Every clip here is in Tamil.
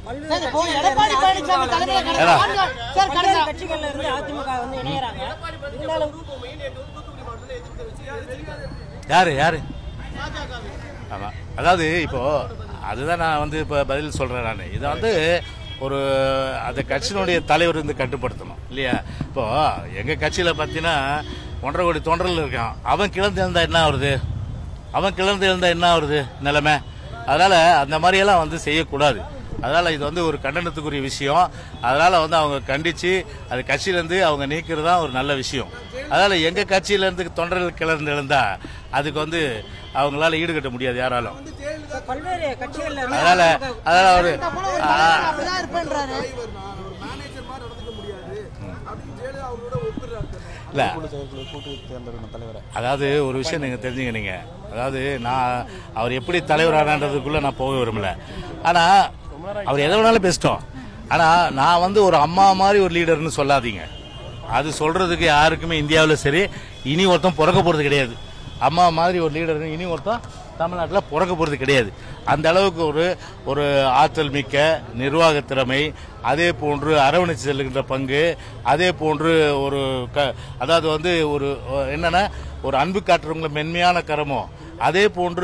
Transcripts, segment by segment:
சார், இப்போ எடப்பாடி பழனிசாமி தலைமையில கடந்த ஏடா. நான்கு- சார், கடந்த பல்வேறு கட்சிகள்ல இருந்து அதிமுக வந்து இணையறாங்க இருந்தாலும் யாரு யாரு ஆமா அதாவது இப்போ அதுதான் நான் வந்து இப்போ பதில் சொல்றேன் நான் இதை வந்து ஒரு அந்த கட்சியினுடைய தலைவர் வந்து கட்டுப்படுத்தணும் இல்லையா இப்போ எங்க கட்சியில பார்த்தீங்கன்னா ஒன்றரை கோடி தொண்டர்கள் இருக்கான் அவன் கிளர்ந்து எழுந்தா என்ன வருது அவன் கிளர்ந்து எழுந்தா என்ன வருது நிலைமை அதனால அந்த மாதிரியெல்லாம் வந்து செய்யக்கூடாது அதனால இது வந்து ஒரு கண்டனத்துக்குரிய விஷயம் அதனால வந்து அவங்க கண்டிச்சு அது கட்சியிலேருந்து அவங்க நீக்கிறது தான் ஒரு நல்ல விஷயம் அதனால எங்க கட்சியிலேருந்து தொண்டர்கள் கிளர்ந்து எழுந்தா அதுக்கு வந்து அவங்களால ஈடுகட்ட முடியாது யாராலும் பல்வேறு கட்சிகள்ல இருந்து அதனால அதனால ஒரு ஆ, அப்படிதான் இருப்பேன்றாரு இல்ல செயற்குழு கூட்டு தேர்ந்தெடுக்கும் தலைவரை அதாவது ஒரு விஷயம் நீங்க தெரிஞ்சுங்க நீங்க அதாவது நான் அவர் எப்படி தலைவரானதுக்குள்ள நான் போக விரும்பல ஆனா அவர் எதை வேணாலும் பேசிட்டோம் ஆனா நான் வந்து ஒரு அம்மா மாதிரி ஒரு லீடர்னு சொல்லாதீங்க அது சொல்றதுக்கு யாருக்குமே இந்தியாவில் சரி இனி ஒருத்தன் பிறக்க போறது கிடையாது அம்மா மாதிரி ஒரு லீடர் இனி ஒருத்தன் தமிழ்நாட்டில் பிறக்க போறது கிடையாது அந்த அளவுக்கு ஒரு ஒரு ஆற்றல் மிக்க நிர்வாக திறமை அதே போன்று அரவணைச்சு செல்லுகின்ற பங்கு அதே போன்று ஒரு க அதாவது வந்து ஒரு அஹ், என்னன்னா ஒரு அன்பு காட்டுறவங்க மென்மையான கரமோ அதே போன்று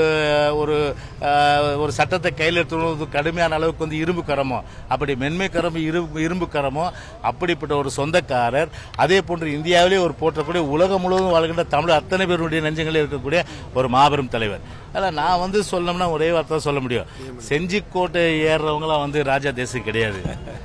ஒரு அஹ், ஒரு சட்டத்தை கையில் எடுத்துவது கடுமையான அளவுக்கு வந்து இரும்பு கரமோ அப்படி மென்மை கரம் இரும்பு இரும்பு கரமோ அப்படிப்பட்ட ஒரு சொந்தக்காரர் அதே போன்று இந்தியாவிலே ஒரு போற்றக்கூடிய உலகம் முழுவதும் வாழ்கின்ற தமிழ் அத்தனை பேருடைய நெஞ்சங்களில் இருக்கக்கூடிய ஒரு மாபெரும் தலைவர் அதில் நான் வந்து சொல்லணும்னா ஒரே வார்த்தை தான் சொல்ல முடியும் செஞ்சிக்கோட்டை ஏறுறவங்களாம் வந்து ராஜா தேசம் கிடையாது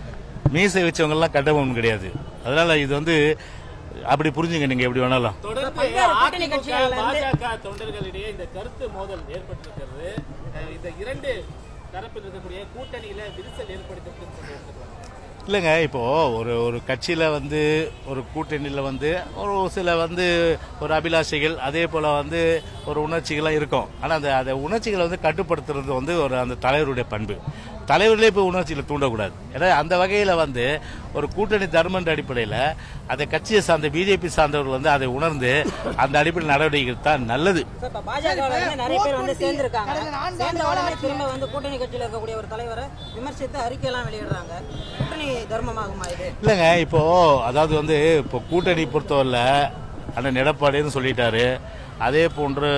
மீசை வச்சவங்கலாம் கட்டபொம்மன் கிடையாது அதனால இது வந்து அப்படி புரிஞ்சுங்க நீங்க எப்படி வேணாலும் தொடர்ந்து பல்வேறு கூட்டணி அதிமுக, கட்சிகள்ல இருந்து- பாஜக தொண்டர்களிடையே இந்த கருத்து மோதல் ஏற்பட்டிருக்கிறது அஹ் இந்த இரண்டு தரப்பில் இருக்கக்கூடிய கூட்டணியில விரிசல் ஏற்படுத்திருக்குன்னு சொல்லி எடுத்துக்கலாம் இல்லைங்க இப்போ ஒரு ஒரு கட்சியில வந்து ஒரு கூட்டணியில வந்து ஒரு சில வந்து ஒரு அபிலாஷைகள் அதே போல வந்து ஒரு உணர்ச்சிகள்லாம் இருக்கும் ஆனா அந்த அந்த உணர்ச்சிகளை வந்து கட்டுப்படுத்துறது வந்து ஒரு அந்த தலைவருடைய பண்பு தலைவர்களே இப்போ உணர்ச்சிகளை தூண்டக்கூடாது ஏன்னா அந்த வகையில வந்து ஒரு கூட்டணி தர்மன்ற அடிப்படையில் அந்த கட்சியை சார்ந்த பிஜேபி சார்ந்தவர்கள் வந்து அதை உணர்ந்து அந்த அடிப்படையில் நடவடிக்கைகள் தான் நல்லது சார், இப்ப பாஜகவுல இருந்து நிறைய பேர் வந்து சேர்ந்திருக்காங்க கடந்த நான்கு சேர்ந்த ஆண்டு உடனே திரும்ப வந்து கூட்டணி கட்சியில இருக்கக்கூடிய ஒரு தலைவரை விமர்சித்து அறிக்கை எல்லாம் வெளியிடுறாங்க கூட்டணி தர்மமாகுமா இது இல்லைங்க இப்போ அதாவது வந்து இப்போ கூட்டணி பொறுத்தவரையில் அண்ணன் எடப்பாடின்னு சொல்லிட்டாரு அதே போன்று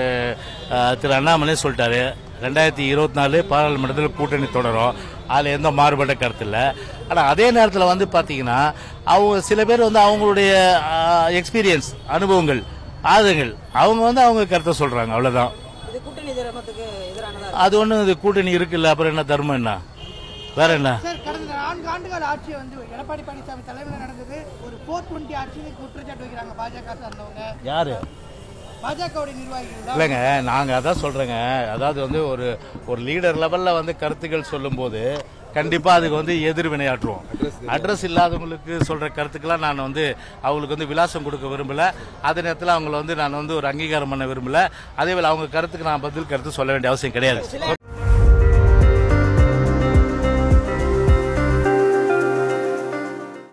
அஹ், திரு அண்ணாமலை சொல்லிட்டாரு ரெண்டாயிரத்தி இருபத்தி நாலு பாராளுமன்றத்தில் கூட்டணி தொடரும் அதில் எந்த மாறுபட்ட கருத்து இல்லை ஆனால் அதே நேரத்தில் வந்து பார்த்தீங்கன்னா அவங்க சில பேர் வந்து அவங்களுடைய எக்ஸ்பீரியன்ஸ் அனுபவங்கள் ஆதங்கள் அவங்க வந்து அவங்க கருத்தை சொல்கிறாங்க அவ்வளோதான் இது கூட்டணி தர்மத்துக்கு எதிரானதா அது ஒன்றும் இது கூட்டணி இருக்குல்ல அப்புறம் என்ன தர்மம் என்ன வேற என்ன சார் கடந்த நான்கு ஆண்டுகால ஆட்சி வந்து எடப்பாடி பழனிசாமி தலைமையில் நடந்தது ஒரு போர் டுவெண்ட்டி ஆட்சின்னு குற்றச்சாட்டு வைக்கிறாங்க பாஜக சார்ந்தவங்க யாரு பாஜகவுடைய நிர்வாகிகள் தான் இல்லைங்க நாங்க அதான் சொல்றேங்க அதாவது வந்து ஒரு ஒரு லீடர் லெவல்ல வந்து கருத்துக்கள் சொல்லும்போது கண்டிப்பா அதுக்கு வந்து எதிர்வினையாற்றுவோம் அட்ரஸ் இல்லாதவங்களுக்கு சொல்ற கருத்துக்கெல்லாம் நான் வந்து அவங்களுக்கு வந்து விலாசம் கொடுக்க விரும்பல அதே நேரத்தில் அவங்கள வந்து நான் வந்து ஒரு அங்கீகாரம் பண்ண விரும்பல அதே போல அவங்க கருத்துக்கு நான் பதில் கருத்து சொல்ல வேண்டிய அவசியம் கிடையாது